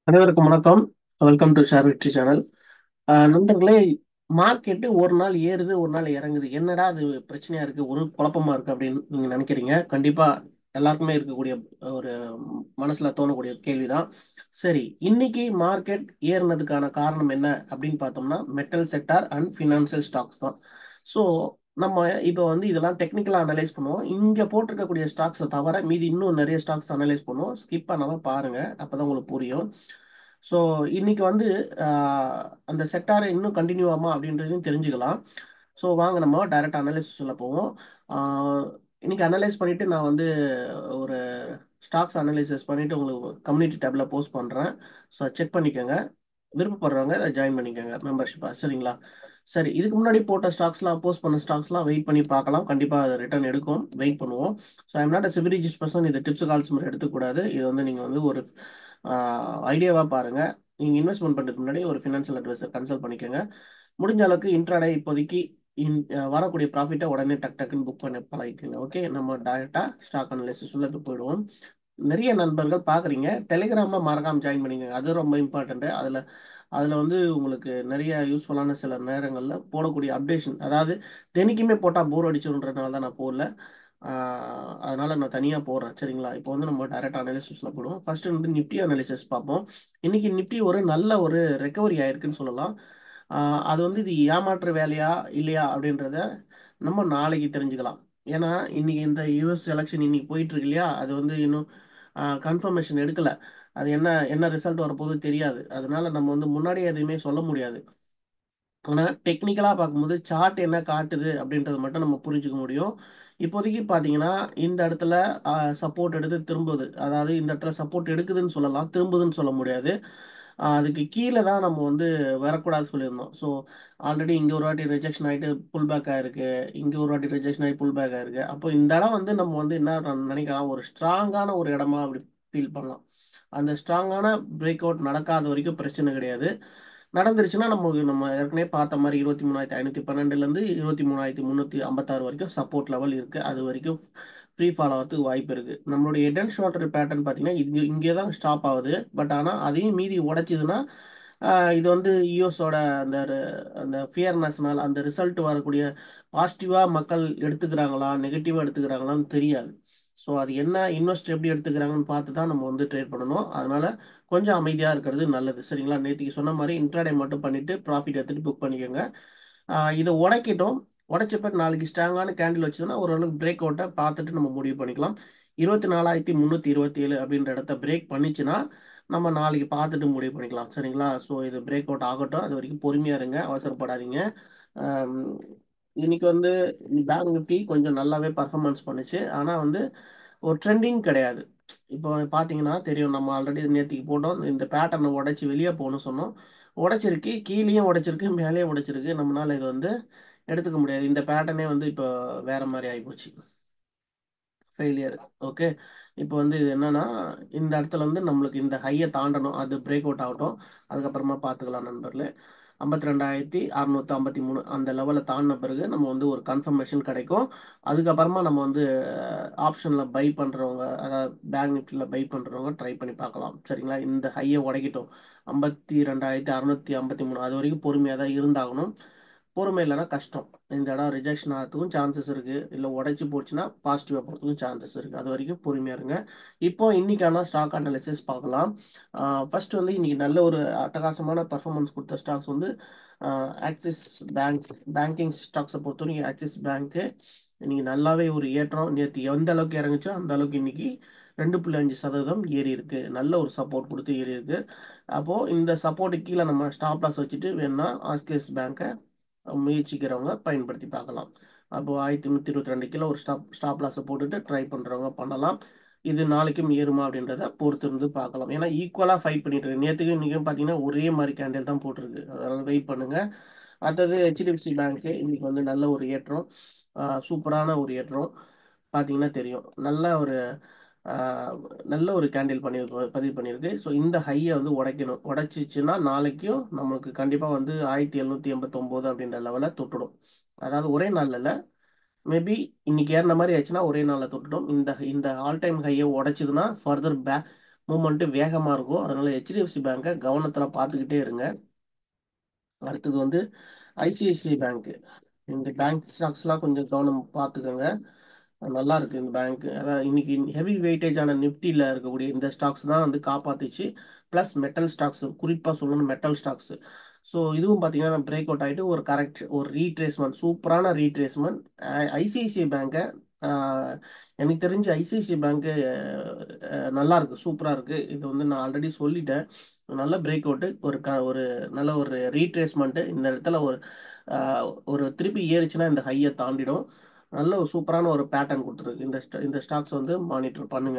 அனைவருக்கும் வணக்கம் welcome to share வெற்றி சேனல் நண்பர்களே மார்க்கெட்டு ஒரு நாள் ஏறுது ஒரு நாள் இறங்குது என்னடா அது பிரச்சனையா இருக்கு ஒரு குழப்பமா இருக்கு அப்படின்னு நீங்க நினைக்கிறீங்க கண்டிப்பா எல்லாருக்குமே இருக்கக்கூடிய ஒரு மனசுல தோணக்கூடிய கேள்விதான் சரி இன்னைக்கு மார்க்கெட் ஏறினதுக்கான காரணம் என்ன அப்படின்னு பார்த்தோம்னா metal sector and financial stocks தான் ஸோ நம்ம இப்போ வந்து இதெல்லாம் டெக்னிக்கலாக அனலைஸ் பண்ணுவோம் இங்கே போட்டிருக்கக்கூடிய ஸ்டாக்ஸை தவிர மீதி இன்னும் நிறைய ஸ்டாக்ஸ் அனலைஸ் பண்ணுவோம் ஸ்கிப் பண்ணாமல் பாருங்க அப்பதான் உங்களுக்கு புரியும் ஸோ இன்னைக்கு வந்து ஆஹ், அந்த செக்டாரை இன்னும் கண்டினியூ ஆகுமா அப்படின்றதையும் தெரிஞ்சுக்கலாம் ஸோ வாங்க நம்ம டைரக்ட் அனலைசிஸ் சொல்ல போவோம் ஆஹ், இன்னைக்கு அனலைஸ் பண்ணிட்டு நான் வந்து ஒரு ஸ்டாக்ஸ் அனலைசிஸ் பண்ணிட்டு உங்களுக்கு கம்யூனிட்டி டேப்ல போஸ்ட் பண்றேன் ஸோ செக் பண்ணிக்கோங்க விருப்பப்படுறவங்க அதை ஜாயின் பண்ணிக்கோங்க மெம்பர்ஷிப்பா சரிங்களா சரி இதுக்கு முன்னாடி போட்ட ஸ்டாக்ஸ்லாம் போஸ்ட் பண்ண ஸ்டாக்ஸ்லாம் வெயிட் பண்ணி பார்க்கலாம் கண்டிப்பாக அது ரிட்டர்ன் எடுக்கும் வெயிட் பண்ணுவோம் ஸோ ஐம் நாட் அ சிவிரிஜிஸ் பர்சன் இது டிப்ஸ் கால்ஸ் மாதிரி எடுத்துக்கூடாது இது வந்து நீங்கள் வந்து ஒரு ஐடியாவாக பாருங்கள் நீங்கள் இன்வெஸ்ட்மெண்ட் பண்ணுறதுக்கு முன்னாடி ஒரு ஃபினான்ஷியல் அட்வைசர் கன்சல்ட் பண்ணிக்கோங்க முடிஞ்ச அளவுக்கு இன்ட்ராடே இப்போதைக்கு இன் அஹ் வரக்கூடிய ப்ராஃபிட்டை உடனே டக் டக்குன்னு புக் பண்ணி பழகிக்கோங்க ஓகே நம்ம டேரெக்டாக ஸ்டாக் அனலிசிஸ் உள்ள இப்போ போயிடுவோம் நிறைய நண்பர்கள் பார்க்குறீங்க டெலிகிராமில் மறக்காம ஜாயின் பண்ணிக்கோங்க அது ரொம்ப இம்பார்ட்டண்ட்டு அதில் அதில் வந்து உங்களுக்கு நிறைய யூஸ்ஃபுல்லான சில நேரங்களில் போடக்கூடிய அப்டேஷன் அதாவது தினைக்குமே போட்டால் போர் அடிச்சிடுன்றதுனால தான் நான் போடல ஆஹ் அதனால நான் தனியாக போடுறேன் சரிங்களா இப்போ வந்து நம்ம டைரக்ட் அனாலிசிஸில் போடுவோம் ஃபர்ஸ்ட் வந்து நிப்டி அனாலிசிஸ் பார்ப்போம் இன்னைக்கு நிப்டி ஒரு நல்ல ஒரு ரெக்கவரி ஆயிருக்குன்னு சொல்லலாம் ஆஹ் அது வந்து இது ஏமாற்று வேலையா இல்லையா அப்படின்றத நம்ம நாளைக்கு தெரிஞ்சுக்கலாம் ஏன்னா இன்னைக்கு இந்த யூஎஸ் எலெக்ஷன் இன்னைக்கு போயிட்டு இருக்கு இல்லையா அது வந்து இன்னும் கன்ஃபர்மேஷன் எடுக்கல அது என்ன என்ன ரிசல்ட் வரப்போகுது தெரியாது அதனால நம்ம வந்து முன்னாடியே எதுவுமே சொல்ல முடியாது ஆனால் டெக்னிக்கலாக பார்க்கும்போது சார்ட் என்ன காட்டுது அப்படின்றத மட்டும் நம்ம புரிஞ்சுக்க முடியும் இப்போதைக்கு பார்த்தீங்கன்னா இந்த இடத்துல சப்போர்ட் எடுத்து திரும்புது அதாவது இந்த இடத்துல சப்போர்ட் எடுக்குதுன்னு சொல்லலாம் திரும்புதுன்னு சொல்ல முடியாது ஆஹ் அதுக்கு கீழே தான் நம்ம வந்து வரக்கூடாது சொல்லியிருந்தோம் ஸோ ஆல்ரெடி இங்கே ஒரு வாட்டி ரிஜெக்ஷன் ஆகிட்டு புல் பேக் ஆயிருக்கு இங்கே ஒரு வாட்டி ரிஜெக்ஷன் ஆகி புல் பேக் ஆயிருக்கு அப்போ இந்த இடம் வந்து நம்ம வந்து என்ன நினைக்கலாம் ஒரு ஸ்ட்ராங்கான ஒரு இடமா அப்படி ஃபீல் பண்ணலாம் அந்த ஸ்ட்ராங்கான பிரேக் அவுட் நடக்காத வரைக்கும் பிரச்சனை கிடையாது நடந்துருச்சுன்னா நமக்கு நம்ம ஏற்கனவே பார்த்த மாதிரி இருபத்தி மூணாயிரத்தி ஐநூற்றி பன்னெண்டுலேருந்து இருபத்தி மூணாயிரத்தி முந்நூற்றி ஐம்பத்தாறு வரைக்கும் சப்போர்ட் லெவல் இருக்குது அது வரைக்கும் ஃப்ரீ ஃபால் ஆகிறதுக்கு வாய்ப்பு இருக்குது நம்மளுடைய ஹெட் அண்ட் ஷோல்டர் பேட்டர்ன் பார்த்தீங்கன்னா இது இங்கே தான் ஸ்டாப் ஆகுது பட் ஆனால் அதையும் மீதி உடைச்சிதுன்னா ஆஹ் இது வந்து இஓஸோட அந்த ர- அந்த ஃபியர்னஸ்னால் அந்த ரிசல்ட் வரக்கூடிய பாசிட்டிவாக மக்கள் எடுத்துக்கிறாங்களா நெகட்டிவாக எடுத்துக்கிறாங்களான்னு தெரியாது ஸோ அது என்ன இன்வெஸ்ட் எப்படி எடுத்துக்கிறாங்கன்னு பார்த்து தான் நம்ம வந்து ட்ரேட் பண்ணணும் அதனால கொஞ்சம் அமைதியாக இருக்கிறது நல்லது சரிங்களா நேற்றுக்கு சொன்ன மாதிரி இன்ட்ராடே மட்டும் பண்ணிட்டு ப்ராஃபிட் எடுத்துட்டு புக் பண்ணிக்கோங்க ஆஹ் இதை உடைக்கிட்டோம் உடைச்சப்ப நாளைக்கு ஸ்ட்ராங்கான கேண்டில் வச்சதுன்னா ஓரளவுக்கு பிரேக் அவுட்டை பார்த்துட்டு நம்ம முடிவு பண்ணிக்கலாம் இருபத்தி நாலாயிரத்தி முந்நூற்றி இருபத்தி ஏழு அப்படின்ற இடத்த பிரேக் பண்ணிச்சுன்னா நம்ம நாளைக்கு பார்த்துட்டு முடிவு பண்ணிக்கலாம் சரிங்களா ஸோ இது பிரேக் அவுட் ஆகட்டும் அது வரைக்கும் பொறுமையாக இருங்க அவசரப்படாதீங்க ஆம், இன்னைக்கு வந்து பேங்க் நிஃப்டி கொஞ்சம் நல்லாவே பர்ஃபார்மன்ஸ் பண்ணுச்சு ஆனால் வந்து ஒரு ட்ரெண்டிங் கிடையாது இப்போ பார்த்தீங்கன்னா தெரியும் நம்ம ஆல்ரெடி நேற்றுக்கு போட்டோம் இந்த பேட்டர்னை உடைச்சி வெளியே போகணும்னு சொன்னோம் உடைச்சிருக்கு கீழேயும் உடைச்சிருக்கு மேலேயும் உடைச்சிருக்கு நம்மளால இது வந்து எடுத்துக்க முடியாது இந்த பேட்டர்னே வந்து இப்போ வேற மாதிரி ஆகிப்போச்சு ஃபெயிலியர் ஓகே இப்போ வந்து இது என்னன்னா இந்த இடத்துல வந்து நம்மளுக்கு இந்த ஹையை தாண்டணும் அது பிரேக் அவுட் ஆகட்டும் அதுக்கப்புறமா பார்த்துக்கலாம் நண்பர்களே ஐம்பத்தி ரெண்டாயிரத்தி அறுநூத்தி ஐம்பத்தி மூணு அந்த லெவலில் தாண்டின பிறகு நம்ம வந்து ஒரு கன்ஃபர்மேஷன் கிடைக்கும் அதுக்கப்புறமா நம்ம வந்து ஆப்ஷனில் பை பண்ணுறவங்க அதாவது பேங்க் நிஃப்டியில் பை பண்ணுறவங்க ட்ரை பண்ணி பார்க்கலாம் சரிங்களா இந்த ஹையை உடைக்கிட்டோம் ஐம்பத்தி ரெண்டாயிரத்தி அறுநூத்தி ஐம்பத்தி மூணு அது வரைக்கும் பொறுமையாக தான் இருந்தாகணும் பொறுமை இல்லைன்னா கஷ்டம் இந்த இடம் ரிஜெக்ஷன் ஆகிறதுக்கும் சான்சஸ் இருக்குது இல்லை உடைச்சி போச்சுன்னா பாசிட்டிவாக போகிறதுக்கும் சான்சஸ் இருக்குது அது வரைக்கும் பொறுமையாக இருங்க இப்போ இன்னைக்கான ஸ்டாக் அனாலிசிஸ் பார்க்கலாம் ஃபர்ஸ்ட் வந்து இன்னைக்கு நல்ல ஒரு அட்டகாசமான பர்ஃபார்மன்ஸ் கொடுத்த ஸ்டாக்ஸ் வந்து ஆக்சிஸ் பேங்க் பேங்கிங் ஸ்டாக்ஸை பொறுத்தவரைக்கும் ஆக்சிஸ் பேங்க்கு இன்னைக்கு நல்லாவே ஒரு ஏற்றம் நேற்று எந்த அளவுக்கு இறங்குச்சோ அந்த அளவுக்கு இன்னைக்கு ரெண்டு புள்ளி அஞ்சு சதவீதம் ஏறி இருக்கு நல்ல ஒரு சப்போர்ட் கொடுத்து ஏறி இருக்கு அப்போ இந்த சப்போர்ட்டுக்கு கீழே நம்ம ஸ்டாப் லாஸ் வச்சுட்டு வேணும்னா ஆஸ்கேஸ் பேங்கை முயற்சிக்கிறவங்க பயன்படுத்தி பார்க்கலாம் அப்போ ஆயிரத்தி நூற்றி இருபத்தி ரெண்டு கிலோ ஒரு ஸ்டாப் ஸ்டாப் லாஸை போட்டுட்டு ட்ரை பண்ணுறவங்க பண்ணலாம் இது நாளைக்கும் ஏறுமா அப்படின்றத பொறுத்து இருந்து பார்க்கலாம் ஏன்னா ஈக்குவலாக ஃபைட் பண்ணிட்டு இருக்கு நேற்றுக்கு இன்றைக்கும் பார்த்தீங்கன்னா ஒரே மாதிரி கேண்டில் தான் போட்டிருக்கு அதனால வெயிட் பண்ணுங்க அடுத்தது ஹெச்டிஎஃப்சி பேங்க்கு இன்னைக்கு வந்து நல்ல ஒரு ஏற்றம் ஆஹ் சூப்பரான ஒரு ஏற்றம் பார்த்தீங்கன்னா தெரியும் நல்ல ஒரு ஆஹ் நல்ல ஒரு கேண்டில் பண்ணி பதிவு பண்ணியிருக்கு ஸோ இந்த ஹையை வந்து உடைக்கணும் உடைச்சிச்சுன்னா நாளைக்கும் நம்மளுக்கு கண்டிப்பாக வந்து ஆயிரத்தி எழுநூற்றி எண்பத்தொம்போது அப்படின்ற லெவலில் தொட்டுடும் அதாவது ஒரே நாளில் இல்லை மேபி இன்னைக்கு ஏறின மாதிரி ஆச்சுன்னா ஒரே நாளில் தொட்டுடும் இந்த இந்த ஆல் டைம் ஹையை உடைச்சதுன்னா ஃபர்தர் பேக் மூமெண்ட்டு வேகமாக இருக்கும் அதனால ஹெச்டிஎஃப்சி பேங்கை கவனத்தில் பார்த்துக்கிட்டே இருங்க அடுத்தது வந்து ஐசிஐசிஐ பேங்க்கு இந்த பேங்க் ஸ்டாக்ஸ்லாம் கொஞ்சம் கவனம் பார்த்துக்கோங்க நல்லா இருக்கு இந்த பேங்க் அதான் இன்னைக்கு ஹெவி வெயிட்டேஜான நிஃப்டியில் இருக்கக்கூடிய இந்த ஸ்டாக்ஸ் தான் வந்து காப்பாத்துச்சு ப்ளஸ் மெட்டல் ஸ்டாக்ஸ் குறிப்பாக சொல்லணும் மெட்டல் ஸ்டாக்ஸ் ஸோ இதுவும் பார்த்தீங்கன்னா பிரேக் அவுட் ஆகிட்டு ஒரு கரெக்ட் ஒரு ரீட்ரேஸ்மெண்ட் சூப்பரான ரீட்ரேஸ்மெண்ட் ஐசிஐசிஐ பேங்கை எனக்கு தெரிஞ்சு ஐசிஐசிஐ பேங்க்கு நல்லா இருக்கு சூப்பராக இருக்கு இது வந்து நான் ஆல்ரெடி சொல்லிட்டேன் நல்ல பிரேக் அவுட்டு ஒரு க ஒரு நல்ல ஒரு ரீட்ரேஸ்மெண்ட்டு இந்த இடத்துல ஒரு ஒரு திருப்பி ஏறிச்சுன்னா இந்த ஹையை தாண்டிடும் நல்ல ஒரு சூப்பரான ஒரு பேட்டர்ன் கொடுத்துருக்கு இந்த இந்த ஸ்டாக்ஸ் வந்து மானிட்டர் பண்ணுங்க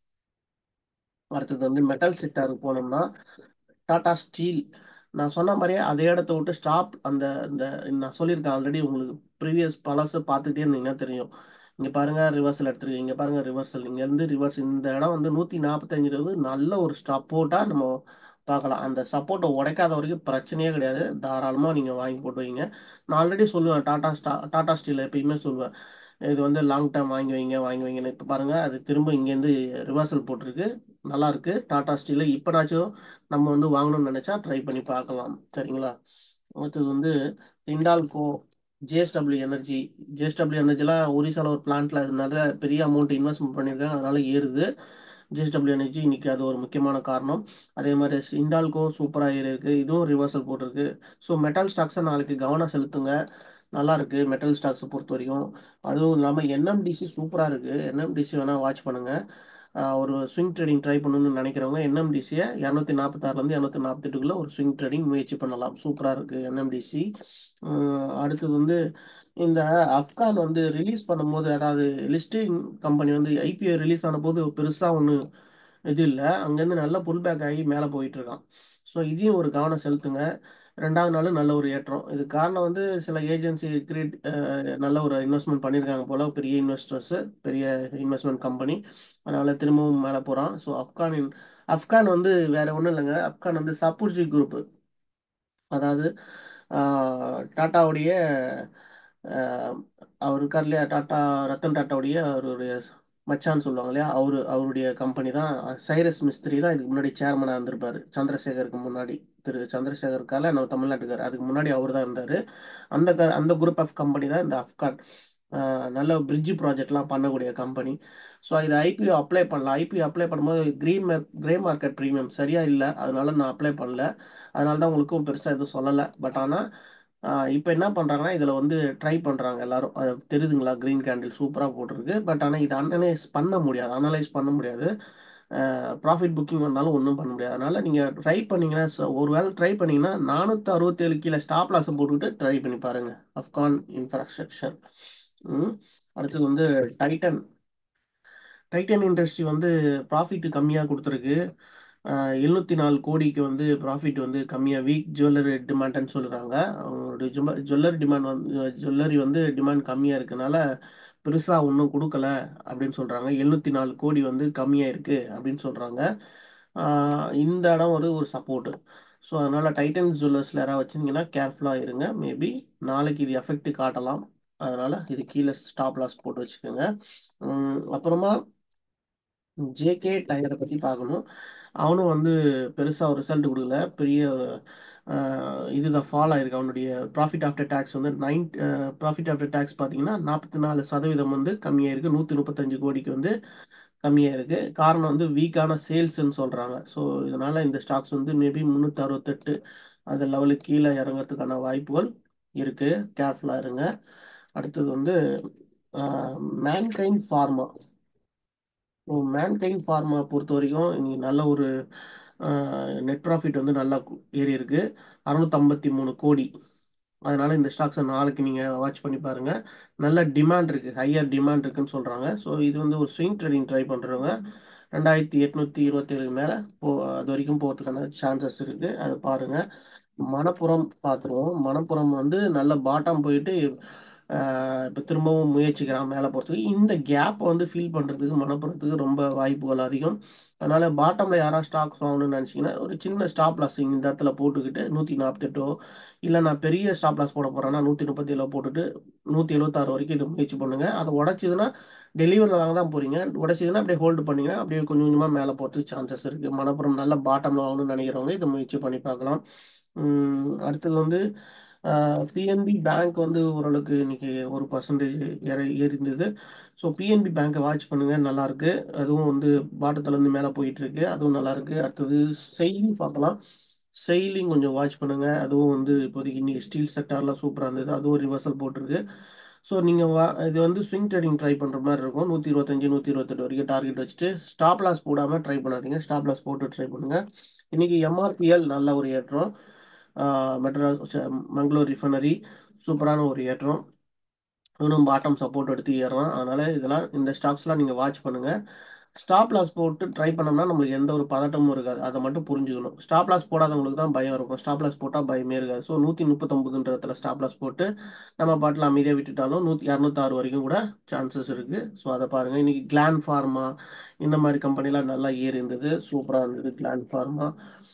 அடுத்தது வந்து மெட்டல் செக்டருக்கு போனோம்னா டாடா ஸ்டீல் நான் சொன்ன மாதிரியே அதே இடத்த விட்டு ஸ்டாப் அந்த இந்த நான் சொல்லியிருக்கேன் ஆல்ரெடி உங்களுக்கு ப்ரீவியஸ் பலசை பார்த்துக்கிட்டே இருந்தீங்கன்னா தெரியும் இங்கே பாருங்க ரிவர்சல் எடுத்துருக்கு இங்கே பாருங்க ரிவர்சல் இங்கேருந்து ரிவர்ஸ் இந்த இடம் வந்து நூற்றி நாற்பத்தஞ்சு வந்து நல்ல ஒரு சப்போர்ட்டாக நம்ம பார்க்கலாம் அந்த சப்போர்ட்டை உடைக்காத வரைக்கும் பிரச்சனையே கிடையாது தாராளமாக நீங்கள் வாங்கி போட்டு வைங்க நான் ஆல்ரெடி சொல்லுவேன் டாடா ஸ்டா டாடா ஸ்டீல் எப்பயுமே சொல்லுவேன் இது வந்து லாங் டேர்ம் வாங்கி வைங்க வாங்கி வைங்கன்னு இப்போ பாருங்கள் அது திரும்ப இங்கேருந்து ரிவர்சல் போட்டிருக்கு நல்லா இருக்கு டாடா ஸ்டீல் இப்போனாச்சும் நம்ம வந்து வாங்கணும்னு நினச்சா ட்ரை பண்ணி பார்க்கலாம் சரிங்களா அடுத்தது வந்து இண்டால்கோ ஜேஎஸ்டபிள்யூ எனர்ஜி ஜேஎஸ்டபிள்யூ எனர்ஜிலாம் ஒரிசால ஒரு பிளான்ட்ல நிறைய பெரிய அமௌண்ட் இன்வெஸ்ட்மெண்ட் பண்ணியிருக்காங்க அதனால ஏறுது ஜேஎஸ்டபிள்யூ எனர்ஜி இன்னைக்கு அது ஒரு முக்கியமான காரணம் அதே மாதிரி இண்டால்கோ சூப்பராக ஏறி இருக்கு இதுவும் ரிவர்சல் போட்டிருக்கு ஸோ மெட்டல் ஸ்டாக்ஸை நாளைக்கு கவனம் செலுத்துங்க நல்லா இருக்கு மெட்டல் ஸ்டாக்ஸை பொறுத்த வரைக்கும் அதுவும் இல்லாமல் என்எம்டிசி சூப்பராக இருக்கு என்எம்டிசி வேணால் வாட்ச் பண்ணுங்க ஒரு ஸ்விங் ட்ரேடிங் ட்ரை பண்ணணும்னு நினைக்கிறவங்க என்எம்டிசியை இரநூத்தி நாற்பத்தாறுலேருந்து இரநூத்தி நாற்பத்தெட்டுக்குள்ள ஒரு ஸ்விங் ட்ரேடிங் முயற்சி பண்ணலாம் சூப்பராக இருக்கு என்எம்டிசி அடுத்தது வந்து இந்த அப்கான் வந்து ரிலீஸ் பண்ணும்போது அதாவது லிஸ்டிங் கம்பெனி வந்து ஐபிஓ ரிலீஸ் ஆன போது பெருசாக ஒன்று இது இல்லை அங்கேருந்து நல்ல புல் பேக் ஆகி மேலே போயிட்டு இருக்கான் ஸோ இதையும் ஒரு கவனம் செலுத்துங்க ரெண்டாவது நாள் நல்ல ஒரு ஏற்றம் இது காரணம் வந்து சில ஏஜென்சி கிரியேட் நல்ல ஒரு இன்வெஸ்ட்மெண்ட் பண்ணியிருக்காங்க போல பெரிய இன்வெஸ்டர்ஸ் பெரிய இன்வெஸ்ட்மெண்ட் கம்பெனி அதனால திரும்பவும் மேலே போகிறான் ஸோ அப்கானின் அப்கான் வந்து வேற ஒன்றும் இல்லைங்க அப்கான் வந்து சப்புர்ஜி குரூப் அதாவது டாட்டாவுடைய அவர் இருக்கார் இல்லையா டாட்டா ரத்தன் டாட்டாவுடைய அவருடைய மச்சான்னு சொல்லுவாங்க இல்லையா அவரு அவருடைய கம்பெனி தான் சைரஸ் மிஸ்திரி தான் இதுக்கு முன்னாடி சேர்மனாக இருந்திருப்பாரு சந்திரசேகருக்கு முன்னாடி திரு சந்திரசேகர் கால நம்ம தமிழ்நாட்டுக்கார் அதுக்கு முன்னாடி அவர் தான் இருந்தார் அந்த க அந்த குரூப் ஆஃப் கம்பெனி தான் இந்த அப்கான் நல்ல பிரிட்ஜ் ப்ராஜெக்ட்லாம் பண்ணக்கூடிய கம்பெனி ஸோ இது ஐபிஓ அப்ளை பண்ணலாம் ஐபிஓ அப்ளை பண்ணும்போது க்ரீன் கிரே மார்க்கெட் ப்ரீமியம் சரியாக இல்லை அதனால நான் அப்ளை பண்ணல அதனால தான் உங்களுக்கும் பெருசாக எதுவும் சொல்லலை பட் ஆனால் இப்போ என்ன பண்ணுறாங்கன்னா இதில் வந்து ட்ரை பண்ணுறாங்க எல்லாரும் அது தெரியுதுங்களா க்ரீன் கேண்டில் சூப்பராக போட்டிருக்கு பட் ஆனால் இதை அனலைஸ் பண்ண முடியாது அனலைஸ் பண்ண முடியாது ப்ராஃபிட் புக்கிங் வந்தாலும் ஒன்றும் பண்ண முடியாது அதனால் நீங்கள் ட்ரை பண்ணிங்கன்னா ஒரு வேளை ட்ரை பண்ணிங்கன்னா நானூற்றி அறுபத்தேழு கீழே ஸ்டாப் லாஸை போட்டுக்கிட்டு ட்ரை பண்ணி பாருங்கள் அஃப்கான் இன்ஃப்ராஸ்ட்ரக்சர் அடுத்தது வந்து டைட்டன் டைட்டன் இண்டஸ்ட்ரி வந்து ப்ராஃபிட் கம்மியாக கொடுத்துருக்கு எழுநூற்றி நாலு கோடிக்கு வந்து ப்ராஃபிட் வந்து கம்மியாக வீக் ஜுவல்லரி டிமாண்ட்னு சொல்கிறாங்க அவங்களுடைய ஜுவ ஜுவல்லரி டிமாண்ட் வந்து ஜுவல்லரி வந்து டிமாண்ட் கம்மியாக இருக்கனால பெருசாக ஒன்றும் கொடுக்கல அப்படின்னு சொல்கிறாங்க எழுநூற்றி நாலு கோடி வந்து கம்மியாக இருக்குது அப்படின்னு சொல்கிறாங்க இந்த இடம் ஒரு ஒரு சப்போர்ட்டு ஸோ அதனால் டைட்டன் ஜுவல்லர்ஸில் யாராவது வச்சுருந்தீங்கன்னா கேர்ஃபுல்லாக இருங்க மேபி நாளைக்கு இது எஃபெக்ட் காட்டலாம் அதனால் இது கீழே ஸ்டாப் லாஸ் போட்டு வச்சுக்கோங்க அப்புறமா ஜேகே டயரை பற்றி பார்க்கணும் அவனும் வந்து பெருசாக ஒரு ரிசல்ட் கொடுக்கல பெரிய இதுதான் ஃபால் ஆயிருக்கு அவனுடைய ப்ராஃபிட் ஆஃப்டர் டேக்ஸ் வந்து நைன் ப்ராஃபிட் ஆஃப்டர் டேக்ஸ் பார்த்தீங்கன்னா நாற்பத்தி நாலு சதவீதம் வந்து கம்மியாக இருக்குது நூற்றி முப்பத்தஞ்சு கோடிக்கு வந்து கம்மியாக இருக்குது காரணம் வந்து வீக்கான சேல்ஸ்ன்னு சொல்கிறாங்க ஸோ இதனால் இந்த ஸ்டாக்ஸ் வந்து மேபி முந்நூற்றி அறுபத்தெட்டு அந்த லெவலுக்கு கீழே இறங்கிறதுக்கான வாய்ப்புகள் இருக்குது கேர்ஃபுல்லாக இருங்க அடுத்தது வந்து மேன்கைன் ஃபார்மா மேன்கைன் ஃபார்மா பொறுத்த வரைக்கும் இன்னைக்கு நல்ல ஒரு நெட் ப்ராஃபிட் வந்து நல்லா ஏறி இருக்கு அறுநூத்தம்பத்தி மூணு கோடி அதனால இந்த ஸ்டாக்ஸை நாளைக்கு நீங்கள் வாட்ச் பண்ணி பாருங்க நல்ல டிமாண்ட் இருக்கு ஹையர் டிமாண்ட் இருக்குன்னு சொல்றாங்க ஸோ இது வந்து ஒரு ஸ்விங் ட்ரேடிங் ட்ரை பண்றவங்க ரெண்டாயிரத்தி எட்நூத்தி இருபத்தேழு மேல போ அது வரைக்கும் போகிறதுக்கான சான்சஸ் இருக்கு அதை பாருங்க மணப்புறம் பார்த்துருவோம் மணப்புறம் வந்து நல்ல பாட்டம் போயிட்டு இப்போ திரும்பவும் முயற்சிக்கிறான் மேலே போகிறதுக்கு இந்த கேப்பை வந்து ஃபில் பண்ணுறதுக்கு மனப்புறத்துக்கு ரொம்ப வாய்ப்புகள் அதிகம் அதனால் பாட்டமில் யாராவது ஸ்டாக்ஸ் வாங்கணும்னு நினச்சிங்கன்னா ஒரு சின்ன ஸ்டாப் லாஸ் இந்த இடத்துல போட்டுக்கிட்டு நூற்றி நாற்பத்தெட்டோ இல்லை நான் பெரிய ஸ்டாப் லாஸ் போட போகிறேன்னா நூற்றி முப்பத்தி ஏழோ போட்டுட்டு நூற்றி எழுபத்தாறு வரைக்கும் இது முயற்சி பண்ணுங்கள் அதை உடச்சிதுன்னா டெலிவரியில் வாங்க தான் போகிறீங்க உடச்சிதுன்னா அப்படியே ஹோல்டு பண்ணிங்கன்னா அப்படியே கொஞ்சம் கொஞ்சமாக மேலே போகிறதுக்கு சான்சஸ் இருக்குது மனப்புறம் நல்ல பாட்டமில் வாங்கணும்னு நினைக்கிறவங்க இதை முயற்சி பண்ணி பார்க்கலாம் அடுத்தது வந்து பிஎன்பி பேங்க் வந்து ஓரளவுக்கு இன்னைக்கு ஒரு பர்சன்டேஜ் ஏறி ஏறிந்தது ஸோ பிஎன்பி பேங்க்கை வாட்ச் பண்ணுங்க நல்லா இருக்கு அதுவும் வந்து பாட்டத்துலேருந்து மேலே போயிட்டு இருக்கு அதுவும் நல்லா இருக்கு அடுத்தது செயலி பார்க்கலாம் செயலிங் கொஞ்சம் வாட்ச் பண்ணுங்க அதுவும் வந்து இப்போதைக்கு இன்னைக்கு ஸ்டீல் செக்டார்லாம் சூப்பராக இருந்தது அதுவும் ரிவர்சல் போட்டிருக்கு ஸோ நீங்கள் வா இது வந்து ஸ்விங் ட்ரேடிங் ட்ரை பண்ணுற மாதிரி இருக்கும் நூற்றி இருபத்தஞ்சி நூற்றி இருபத்தெட்டு வரைக்கும் டார்கெட் வச்சுட்டு ஸ்டாப் லாஸ் போடாமல் ட்ரை பண்ணாதீங்க ஸ்டாப் லாஸ் போட்டு ட்ரை பண்ணுங்கள் இன்னைக்கு எம்ஆர்பிஎல் நல்ல ஒரு ஏற்றம் மெட்ராஸ் மங்களூர் ரிஃபைனரி சூப்பரான ஒரு ஏற்றம் இன்னும் பாட்டம் சப்போர்ட் எடுத்து ஏறலாம் அதனால இதெல்லாம் இந்த ஸ்டாக்ஸ்லாம் நீங்கள் வாட்ச் பண்ணுங்க ஸ்டாப் லாஸ் போட்டு ட்ரை பண்ணோம்னா நம்மளுக்கு எந்த ஒரு பதட்டமும் இருக்காது அதை மட்டும் புரிஞ்சுக்கணும் ஸ்டாப் லாஸ் போடாதவங்களுக்கு தான் பயம் இருக்கும் ஸ்டாப் லாஸ் போட்டால் பயமே இருக்காது ஸோ நூற்றி முப்பத்தொம்பதுன்றதுல ஸ்டாப் லாஸ் போட்டு நம்ம பாட்டில் அமைதியாக விட்டுட்டாலும் நூற்றி இரநூத்தாறு வரைக்கும் கூட சான்சஸ் இருக்குது ஸோ அதை பாருங்கள் இன்றைக்கி கிளான் ஃபார்மா இந்த மாதிரி கம்பெனிலாம் நல்லா ஏறி இருந்தது சூப்பராக இருந்தது கிளான் ஃபார்மா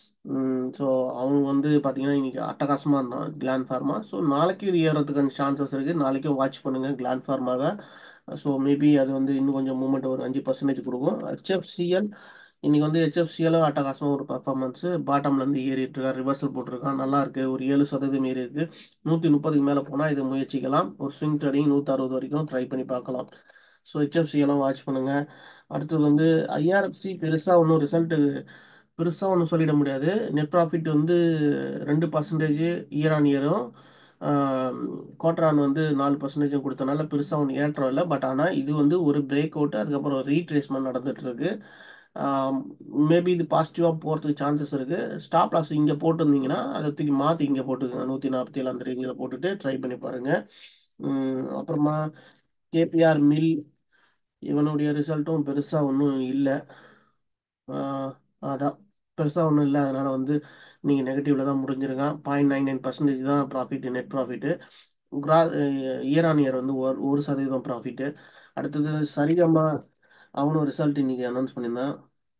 ஸோ அவங்க வந்து பார்த்தீங்கன்னா இன்னைக்கு அட்டகாசமாக இருந்தான் கிளான் ஃபார்மா ஸோ நாளைக்கு இது ஏறதுக்கான சான்சஸ் இருக்குது நாளைக்கும் வாட்ச் பண்ணுங்கள் கிளான் ஃபார்மாவை ஸோ மேபி அது வந்து இன்னும் கொஞ்சம் மூமெண்ட் ஒரு அஞ்சு பர்சன்டேஜ் கொடுக்கும் ஹெச்எஃப்சிஎல் இன்னைக்கு வந்து ஹெச்எஃப்சிஎலும் அட்டகாசமாக ஒரு பர்ஃபார்மன்ஸு பாட்டம்லேருந்து ஏறிட்டு இருக்கா ரிவர்சல் போட்டிருக்கான் நல்லா இருக்கு ஒரு ஏழு சதவீதம் ஏறி இருக்கு நூற்றி முப்பதுக்கு மேலே போனால் இதை முயற்சிக்கலாம் ஒரு ஸ்விங் ட்ரேடிங் நூற்றி அறுபது வரைக்கும் ட்ரை பண்ணி பார்க்கலாம் ஸோ ஹெச்எஃப்சிஎல்லாம் வாட்ச் பண்ணுங்க அடுத்தது வந்து ஐஆர்எஃப்சி பெருசாக ஒன்றும் ரிசல்ட்டு பெருசாக ஒன்றும் சொல்லிட முடியாது நெட் ப்ராஃபிட் வந்து ரெண்டு பர்சன்டேஜ் இயர் ஆன் இயரும் குவார்டர் ஆன் வந்து நாலு பர்சன்டேஜும் கொடுத்தனால பெருசாக ஒன்று ஏற்றம் இல்லை பட் ஆனால் இது வந்து ஒரு பிரேக் அவுட் அதுக்கப்புறம் ரீட்ரேஸ்மெண்ட் நடந்துட்டு இருக்கு மேபி இது பாசிட்டிவாக போகிறதுக்கு சான்சஸ் இருக்குது ஸ்டாப் லாஸ் இங்கே போட்டிருந்தீங்கன்னா அதை தூக்கி மாற்றி இங்கே போட்டுக்கோங்க நூற்றி நாற்பத்தி ஏழு அந்த ரேஞ்சில் போட்டுட்டு ட்ரை பண்ணி பாருங்கள் அப்புறமா கேபிஆர் மில் இவனுடைய ரிசல்ட்டும் பெருசாக ஒன்றும் இல்லை அதான் பெருசாக ஒன்றும் இல்லை அதனால் வந்து நீங்கள் நெகட்டிவில் தான் முடிஞ்சிருக்கான் பாயிண்ட் நைன் நைன் பர்சன்டேஜ் தான் ப்ராஃபிட்டு நெட் ப்ராஃபிட்டு கிரா இயர் ஆன் இயர் வந்து ஒரு ஒரு சதவீதம் ப்ராஃபிட்டு அடுத்தது சரிகமா அவனும் ரிசல்ட் இன்னைக்கு அனௌன்ஸ் பண்ணியிருந்தான்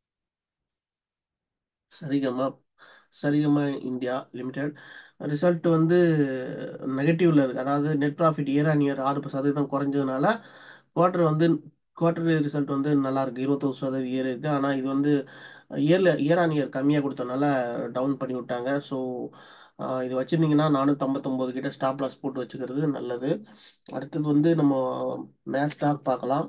Saregama Saregama India limited result வந்து நெகட்டிவ்ல இருக்கு அதாவது net profit year on year ஆறு சதவீதம் குறைஞ்சதுனால குவார்டர் வந்து குவார்டர் ரிசல்ட் வந்து நல்லா இருக்கு இருபத்தொரு சதவீதம் இயர் இருக்கு ஆனால் இது வந்து இயர்ல இயர் ஆன் இயர் கம்மியாக கொடுத்தனால டவுன் பண்ணி விட்டாங்க ஸோ இது வச்சிருந்தீங்கன்னா நானூற்றம்பத்தொம்போது கிட்ட ஸ்டாப் லாஸ் போட்டு வச்சுக்கிறது நல்லது அடுத்தது வந்து நம்ம மேஸ்டாக் பார்க்கலாம்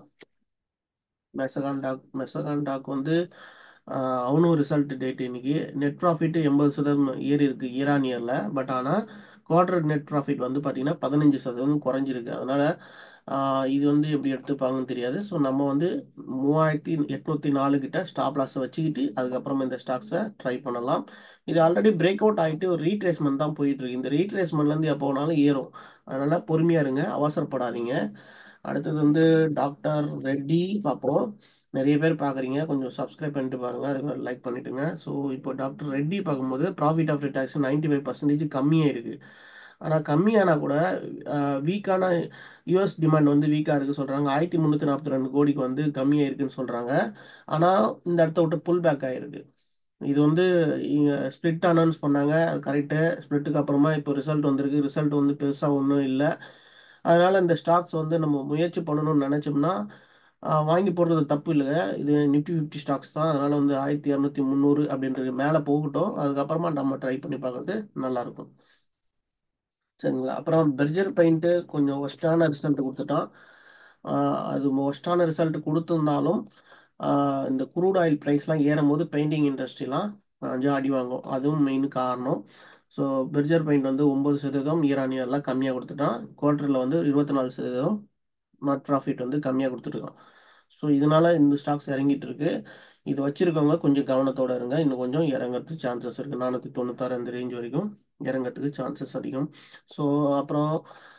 மெசகான் டாக் மெசகான் டாக் வந்து அவனும் ரிசல்ட் டேட் இன்னைக்கு நெட் ப்ராஃபிட் எண்பது சதவீதம் ஏறி இருக்கு இயர் ஆன் இயரில் பட் ஆனால் குவார்டர் நெட் ப்ராஃபிட் வந்து பார்த்தீங்கன்னா பதினஞ்சு சதவீதம் குறைஞ்சிருக்கு அதனால இது வந்து எப்படி எடுத்துப்பாங்கன்னு தெரியாது ஸோ நம்ம வந்து மூவாயிரத்தி எட்நூத்தி நாலு கிட்ட ஸ்டாப் லாஸை வச்சுக்கிட்டு அதுக்கப்புறமா இந்த ஸ்டாக்ஸை ட்ரை பண்ணலாம் இது ஆல்ரெடி பிரேக் அவுட் ஆகிட்டு ஒரு ரீட்ரேஸ்மெண்ட் தான் போயிட்டு இருக்கு இந்த ரீட்ரேஸ்மெண்ட்லேருந்து எப்போ வேணாலும் ஏறும் அதனால பொறுமையா இருங்க அவசரப்படாதீங்க அடுத்தது வந்து டாக்டர் ரெட்டி பார்ப்போம் நிறைய பேர் பார்க்குறீங்க கொஞ்சம் சப்ஸ்கிரைப் பண்ணிட்டு பாருங்க அது மாதிரி லைக் பண்ணிட்டுங்க ஸோ இப்போ டாக்டர் ரெட்டி பார்க்கும்போது profit after tax ninety five percentage கம்மியாக இருக்கு ஆனால் கம்மியானா கூட வீக்கான யூஎஸ் டிமாண்ட் வந்து வீக்காக இருக்குது சொல்கிறாங்க ஆயிரத்தி முந்நூற்றி நாற்பத்தி ரெண்டு கோடிக்கு வந்து கம்மியாக இருக்குன்னு சொல்கிறாங்க ஆனால் இந்த இடத்த விட்டு புல் பேக் ஆகிருக்கு இது வந்து ஸ்ப்ளிட் அனௌன்ஸ் பண்ணாங்க அது கரெக்டு ஸ்ப்ளிட்டுக்கு அப்புறமா இப்போ ரிசல்ட் வந்திருக்கு ரிசல்ட் வந்து பெருசாக ஒன்றும் இல்லை அதனால இந்த ஸ்டாக்ஸ் வந்து நம்ம முயற்சி பண்ணணும்னு நினச்சோம்னா வாங்கி போடுறது தப்பு இல்லைங்க இது நிஃப்டி ஃபிஃப்டி ஸ்டாக்ஸ் தான் அதனால வந்து ஆயிரத்தி இரநூத்தி முந்நூறு அப்படின்றது மேலே போகட்டும் அதுக்கப்புறமா நம்ம ட்ரை பண்ணி பார்க்கறது நல்லாயிருக்கும் சரிங்களா அப்புறம் பெர்ஜர் பெயிண்ட்டு கொஞ்சம் ஒஸ்டான ரிசல்ட் கொடுத்துட்டான் அது ஒஸ்டான ரிசல்ட் கொடுத்துருந்தாலும் இந்த குரூட் ஆயில் ப்ரைஸ்லாம் ஏறும் போது பெயிண்டிங் இண்டஸ்ட்ரிலாம் கொஞ்சம் அடி வாங்கும் அதுவும் மெயின் காரணம் ஸோ பெர்ஜர் பெயிண்ட் வந்து ஒம்பது சதவீதம் ஈரான் இயர்லாம் கம்மியாக கொடுத்துட்டான் குவார்ட்டரில் வந்து இருபத்தி நாலு சதவீதம் நட் ப்ராஃபிட் வந்து கம்மியாக கொடுத்துருக்கான் ஸோ இதனால இந்த ஸ்டாக்ஸ் இறங்கிட்டு இருக்கு இது வச்சிருக்கவங்க கொஞ்சம் கவனத்தோட இருங்க இன்னும் கொஞ்சம் இறங்கிறதுக்கு சான்சஸ் இருக்கு நானூற்றி தொண்ணூத்தாறு அந்த ரேஞ்ச் வரைக்கும் இறங்கிறதுக்கு சான்சஸ் அதிகம் ஸோ அப்புறம்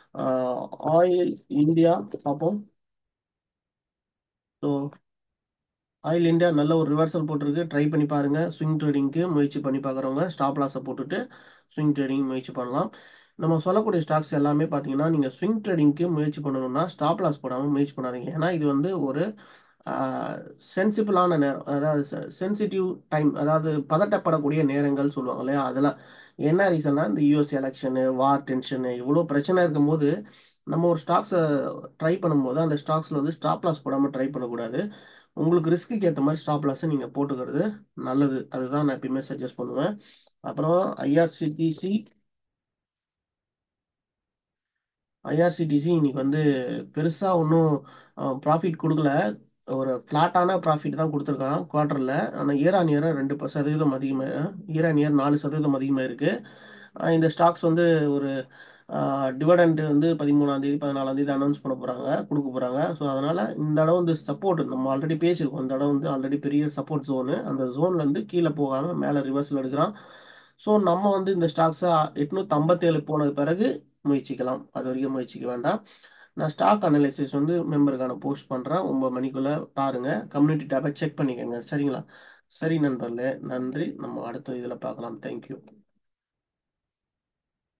ஆயில் இந்தியா பார்ப்போம் ஸோ ஆயில் இந்தியா நல்ல ஒரு ரிவர்சல் போட்டிருக்கு ட்ரை பண்ணி பாருங்க ஸ்விங் ட்ரேடிங்க்கு முயற்சி பண்ணி பார்க்குறவங்க ஸ்டாப் லாஸை போட்டுட்டு ஸ்விங் ட்ரேடிங் முயற்சி பண்ணலாம் நம்ம சொல்லக்கூடிய ஸ்டாக்ஸ் எல்லாமே பார்த்தீங்கன்னா நீங்கள் ஸ்விங் ட்ரேடிங்க்கு முயற்சி பண்ணணும்னா ஸ்டாப் லாஸ் போடாமல் முயற்சி பண்ணாதீங்க ஏன்னா இது வந்து ஒரு சென்சிபிளான நேரம் அதாவது சென்சிட்டிவ் டைம் அதாவது பதட்டப்படக்கூடிய நேரங்கள் சொல்லுவாங்க இல்லையா அதெல்லாம் என்ன ரீசன்னா இந்த யூஎஸ் எலெக்ஷனு வார் டென்ஷனு இவ்வளோ பிரச்சனை இருக்கும்போது நம்ம ஒரு ஸ்டாக்ஸை ட்ரை பண்ணும்போது அந்த ஸ்டாக்ஸில் வந்து ஸ்டாப் லாஸ் போடாமல் ட்ரை பண்ணக்கூடாது உங்களுக்கு ரிஸ்க்கு ஏற்ற மாதிரி ஸ்டாப் லாஸை நீங்கள் போட்டுக்கிறது நல்லது அதுதான் நான் எப்பயுமே சஜஸ்ட் பண்ணுவேன் அப்புறம் ஐஆர்சிடிசி ஐஆர்சிடிசி இன்னைக்கு வந்து பெருசாக ஒன்றும் ப்ராஃபிட் கொடுக்கல ஒரு ஃப்ளாட்டான ப்ராஃபிட் தான் கொடுத்துருக்கான் குவார்ட்டரில் ஆனால் இயர் ஆன் இயராக ரெண்டு ப- சதவீதம் அதிகமாக இயர் ஆன் இயர் நாலு சதவீதம் அதிகமாக இருக்குது இந்த ஸ்டாக்ஸ் வந்து ஒரு டிவிடெண்ட் வந்து பதிமூணாம் தேதி பதினாலாம் தேதி அனௌன்ஸ் பண்ண போகிறாங்க கொடுக்க போகிறாங்க ஸோ அதனால் இந்த இடம் வந்து சப்போர்ட் நம்ம ஆல்ரெடி பேசியிருக்கோம் இந்த இடம் வந்து ஆல்ரெடி பெரிய சப்போர்ட் ஜோனு அந்த ஜோன்லேருந்து கீழே போகாமல் மேலே ரிவர்ஸில் எடுக்கிறான் ஸோ நம்ம வந்து இந்த ஸ்டாக்ஸை எட்நூற்றி ஐம்பத்தேழு போனது பிறகு முயற்சிக்கலாம் அது வரைக்கும் முயற்சிக்க வேண்டாம் நான் ஸ்டாக் அனலைசிஸ் வந்து மெம்பருக்கான போஸ்ட் பண்ணுறேன் ஒன்பது மணிக்குள்ளே பாருங்க கம்யூனிட்டி டேப்பை செக் பண்ணிக்கோங்க சரிங்களா சரி நண்பர்களே நன்றி நம்ம அடுத்த இதில் பார்க்கலாம் தேங்க்யூ